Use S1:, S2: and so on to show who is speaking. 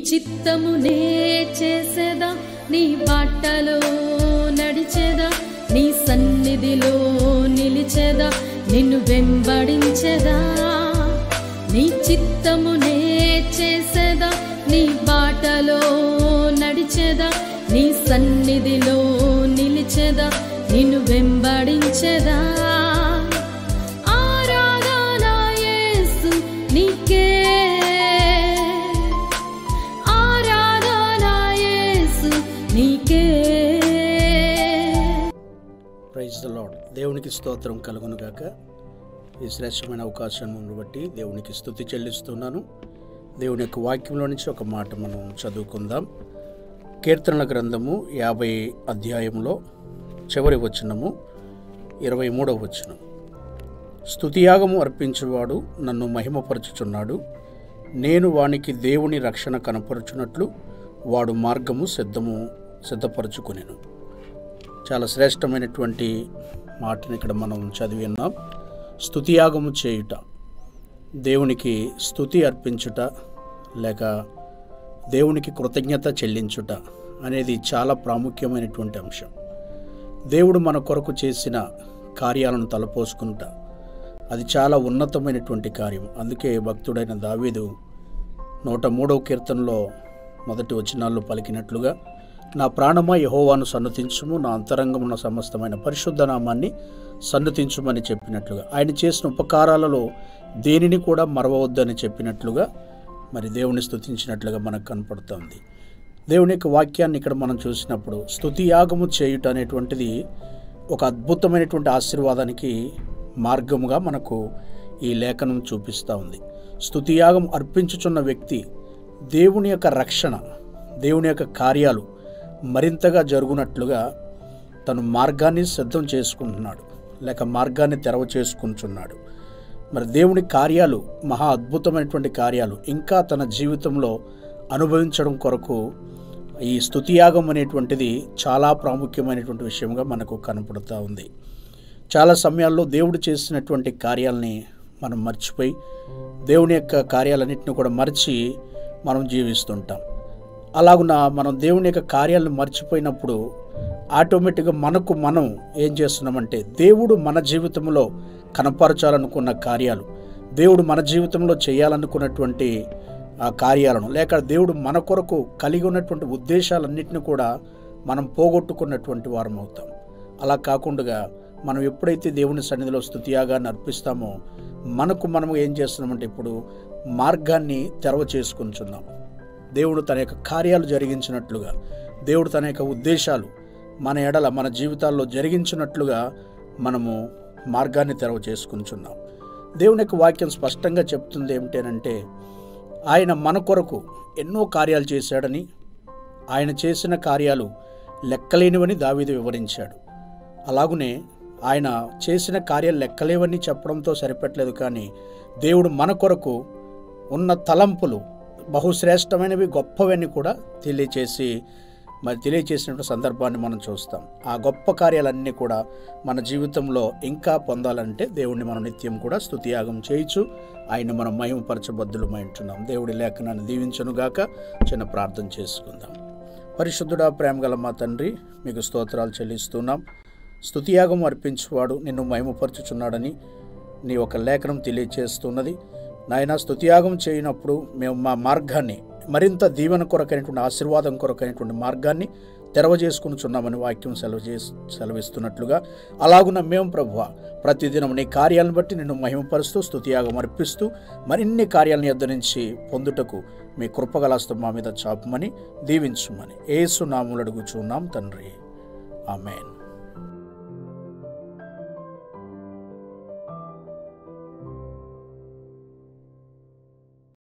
S1: చిత్తమునే చేసేదా నీ బాటలో నడిచేదా నీ సన్నిధిలో నిలిచేదా నిన్ను వెంబడించేదా నీ చిత్తమునే చేసేదా నీ బాటలో నడిచేదా నీ సన్నిధిలో నిలిచేదా నిన్ను వెంబడించేదా ఆరాధన యేసు నీకే ఆరాధన యేసు నీకే
S2: ప్రైజ్ ద లాడ్ దేవునికి స్తోత్రం కలుగును గాక ఈ శ్రేష్టమైన అవకాశాన్ని బట్టి దేవునికి స్తుతి చెల్లిస్తున్నాను దేవుని యొక్క వాక్యంలో నుంచి ఒక మాట మనం చదువుకుందాం కీర్తనల గ్రంథము యాభై అధ్యాయంలో చివరి వచనము ఇరవై మూడవ వచనం స్తుతియాగము అర్పించువాడు నన్ను మహిమపరచుచున్నాడు నేను వానికి దేవుని రక్షణ కనపరుచున్నట్లు వాడు మార్గము సిద్ధము సిద్ధపరచుకునేను చాలా శ్రేష్టమైనటువంటి మాటని ఇక్కడ మనం చదివి ఉన్నాం స్తుతియాగము చేయుట దేవునికి స్తుతి అర్పించుట లేక దేవునికి కృతజ్ఞత చెల్లించుట అనేది చాలా ప్రాముఖ్యమైనటువంటి అంశం దేవుడు మన కొరకు చేసిన కార్యాలను తలపోసుకుంట అది చాలా ఉన్నతమైనటువంటి కార్యం అందుకే భక్తుడైన దావీదు నూట మూడవ కీర్తనలో మొదటి వచనాల్లో పలికినట్లుగా నా ప్రాణమా యహోవాను సన్నతించుము నా అంతరంగమున్న సమస్తమైన పరిశుద్ధ నామాన్ని సన్నతించుమని చెప్పినట్లుగా ఆయన చేసిన ఉపకారాలలో దేనిని కూడా మరవవద్దని చెప్పినట్లుగా మరి దేవుని స్తుతించినట్లుగా మనకు కనపడుతోంది దేవుని యొక్క వాక్యాన్ని ఇక్కడ మనం చూసినప్పుడు స్తుతి యాగము చేయుట అనేటువంటిది ఒక అద్భుతమైనటువంటి ఆశీర్వాదానికి మార్గముగా మనకు ఈ లేఖనం చూపిస్తూ ఉంది స్తుతియాగం అర్పించుచున్న వ్యక్తి దేవుని యొక్క రక్షణ దేవుని యొక్క కార్యాలు మరింతగా జరుగునట్లుగా తను మార్గాన్ని సిద్ధం చేసుకుంటున్నాడు లేక మార్గాన్ని తెరవ చేసుకుంటున్నాడు మరి దేవుని కార్యాలు మహా అద్భుతమైనటువంటి కార్యాలు ఇంకా తన జీవితంలో అనుభవించడం కొరకు ఈ స్తుతియాగం అనేటువంటిది చాలా ప్రాముఖ్యమైనటువంటి విషయంగా మనకు కనపడుతూ ఉంది చాలా సమయాల్లో దేవుడు చేసినటువంటి కార్యాలని మనం మర్చిపోయి దేవుని యొక్క కార్యాలన్నింటినీ కూడా మర్చి మనం జీవిస్తుంటాం అలాగున మనం దేవుని యొక్క కార్యాలను మర్చిపోయినప్పుడు ఆటోమేటిక్గా మనకు మనం ఏం చేస్తున్నామంటే దేవుడు మన జీవితంలో కనపరచాలనుకున్న కార్యాలు దేవుడు మన జీవితంలో చేయాలనుకున్నటువంటి ఆ కార్యాలను లేక దేవుడు మన కొరకు కలిగి ఉన్నటువంటి ఉద్దేశాలన్నింటినీ కూడా మనం పోగొట్టుకున్నటువంటి వారం అవుతాం అలా కాకుండా మనం ఎప్పుడైతే దేవుని సన్నిధిలో స్తుతియాగాన్ని అర్పిస్తామో మనకు మనం ఏం చేస్తున్నామంటే ఇప్పుడు మార్గాన్ని తెరవ చేసుకుంటున్నాం దేవుడు తన యొక్క కార్యాలు జరిగించినట్లుగా దేవుడు తన యొక్క ఉద్దేశాలు మన ఎడల మన జీవితాల్లో జరిగించినట్లుగా మనము మార్గాన్ని తెరవ చేసుకుంటున్నాం దేవుని యొక్క వాక్యం స్పష్టంగా చెప్తుంది ఏమిటంటే ఆయన మన కొరకు ఎన్నో కార్యాలు చేశాడని ఆయన చేసిన కార్యాలు లెక్కలేనివని దావీదు వివరించాడు అలాగునే ఆయన చేసిన కార్యాలు లెక్కలేవని చెప్పడంతో సరిపెట్టలేదు కానీ దేవుడు మన కొరకు ఉన్న తలంపులు బహుశ్రేష్టమైనవి గొప్పవని కూడా తెలియచేసి మరి తెలియచేసినటువంటి సందర్భాన్ని మనం చూస్తాం ఆ గొప్ప కార్యాలన్నీ కూడా మన జీవితంలో ఇంకా పొందాలంటే దేవుణ్ణి మనం నిత్యం కూడా స్తుతియాగం చేయొచ్చు ఆయన మనం మహిమపరచబద్దులమై ఉంటున్నాం దేవుడి లేఖనాన్ని దీవించనుగాక చిన్న ప్రార్థన చేసుకుందాం పరిశుద్ధుడా ప్రేమగల మా తండ్రి మీకు స్తోత్రాలు చెల్లిస్తున్నాం స్తుతియాగం అర్పించువాడు నిన్ను మహిమపరచుచున్నాడని నీ ఒక లేఖనం తెలియచేస్తున్నది నాయన స్తుతియాగం చేయనప్పుడు మేము మా మార్గాన్ని మరింత దీవెన కొరకైనటువంటి ఆశీర్వాదం కొరకైనటువంటి మార్గాన్ని తెరవజేసుకునిచున్నామని వాక్యం సెలవు చేసి సెలవిస్తున్నట్లుగా అలాగున మేము ప్రభువ ప్రతిదినం నీ కార్యాలను బట్టి నిన్ను మహిమపరుస్తూ స్తుతియాగం అర్పిస్తూ మరిన్ని కార్యాలను యొద్ద నుంచి పొందుటకు మీ కృపగలాస్తం మా మీద చాపమని దీవించుమని ఏసు నాములు అడుగుచున్నాం తండ్రి ఆమెన్